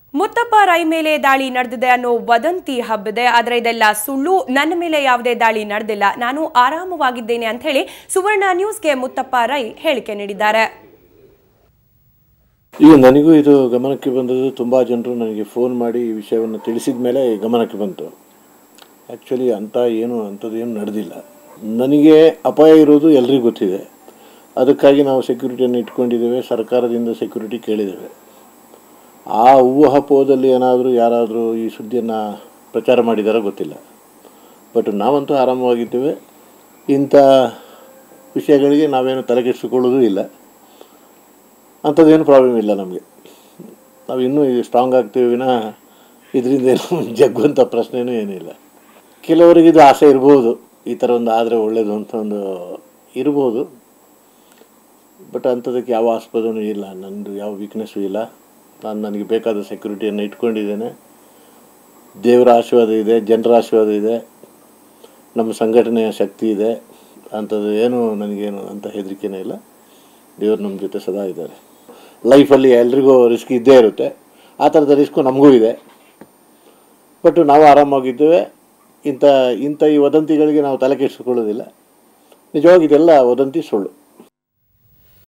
ಮುತ್ತಪ್ಪ ರೈ ಮೇಲೆ ದಾಳಿ ನಡೆದಿದೆ ಅನ್ನೋ ವದಂತಿ ಹಬ್ಬಿದೆ ಆದರೆ ಇದೆಲ್ಲ ಸುಳ್ಳು ನನ್ನ ಮೇಲೆ ಯಾವುದೇ ದಾಳಿ ನಡೆದಿಲ್ಲ ನಾನು ಆರಾಮವಾಗಿದ್ದೇನೆ ಅಂತ ಹೇಳಿ ಸುವರ್ಣ ನ್ಯೂಸ್ಗೆ ಮುತ್ತಪ್ಪ ರೈ ಹೇಳಿಕೆ ನೀಡಿದ್ದಾರೆ ಈಗ ನನಗೂ ಇದು ಗಮನಕ್ಕೆ ಬಂದದ್ದು ತುಂಬ ಜನರು ನನಗೆ ಫೋನ್ ಮಾಡಿ ಈ ವಿಷಯವನ್ನು ತಿಳಿಸಿದ ಮೇಲೆ ಗಮನಕ್ಕೆ ಬಂತು ಆ್ಯಕ್ಚುಲಿ ಅಂಥ ಏನು ಅಂಥದ್ದು ಏನು ನಡೆದಿಲ್ಲ ನನಗೆ ಅಪಾಯ ಇರೋದು ಎಲ್ರಿಗೂ ಗೊತ್ತಿದೆ ಅದಕ್ಕಾಗಿ ನಾವು ಸೆಕ್ಯೂರಿಟಿಯನ್ನು ಇಟ್ಕೊಂಡಿದ್ದೇವೆ ಸರ್ಕಾರದಿಂದ ಸೆಕ್ಯೂರಿಟಿ ಕೇಳಿದ್ದೇವೆ ಆ ಊಹಾಪೋಹದಲ್ಲಿ ಏನಾದರೂ ಯಾರಾದರೂ ಈ ಸುದ್ದಿಯನ್ನು ಪ್ರಚಾರ ಮಾಡಿದಾರೋ ಗೊತ್ತಿಲ್ಲ ಬಟ್ ನಾವಂತೂ ಆರಾಮವಾಗಿದ್ದೇವೆ ಇಂಥ ವಿಷಯಗಳಿಗೆ ನಾವೇನು ತಲೆಕೆಡಿಸಿಕೊಳ್ಳೋದು ಇಲ್ಲ ಅಂಥದ್ದೇನು ಪ್ರಾಬ್ಲಮ್ ಇಲ್ಲ ನಮಗೆ ನಾವು ಇನ್ನೂ ಸ್ಟ್ರಾಂಗ್ ಆಗ್ತೀವಿ ವಿನ ಇದರಿಂದ ಏನು ಜಗ್ಗುವಂಥ ಪ್ರಶ್ನೆನೂ ಏನಿಲ್ಲ ಕೆಲವರಿಗೆ ಇದು ಆಸೆ ಇರ್ಬೋದು ಈ ಥರ ಒಂದು ಆದರೆ ಒಳ್ಳೆಯದು ಅಂತ ಒಂದು ಇರ್ಬೋದು ಬಟ್ ಅಂಥದಕ್ಕೆ ಯಾವ ಆಸ್ಪದನೂ ಇಲ್ಲ ನನ್ನದು ಯಾವ ವೀಕ್ನೆಸ್ಸು ಇಲ್ಲ ನಾನು ನನಗೆ ಬೇಕಾದ ಸೆಕ್ಯೂರಿಟಿಯನ್ನು ಇಟ್ಕೊಂಡಿದ್ದೇನೆ ದೇವರ ಆಶೀರ್ವಾದ ಇದೆ ಜನರ ಆಶೀರ್ವಾದ ಇದೆ ನಮ್ಮ ಸಂಘಟನೆಯ ಶಕ್ತಿ ಇದೆ ಅಂಥದ್ದು ಏನು ನನಗೇನು ಅಂಥ ಹೆದರಿಕೆನೇ ಇಲ್ಲ ದೇವರು ನಮ್ಮ ಜೊತೆ ಸದಾ ಇದ್ದಾರೆ ಲೈಫಲ್ಲಿ ಎಲ್ರಿಗೂ ರಿಸ್ಕ್ ಇದ್ದೇ ಇರುತ್ತೆ ಆ ಥರದ ರಿಸ್ಕು ನಮಗೂ ಇದೆ ಬಟ್ ನಾವು ಆರಾಮಾಗಿದ್ದೇವೆ ಇಂಥ ಇಂಥ ಈ ವದಂತಿಗಳಿಗೆ ನಾವು ತಲೆ ಕೆಡಿಸ್ಕೊಳ್ಳೋದಿಲ್ಲ ನಿಜವಾಗಿ ಇದೆಲ್ಲ ವದಂತಿ ಸುಳ್ಳು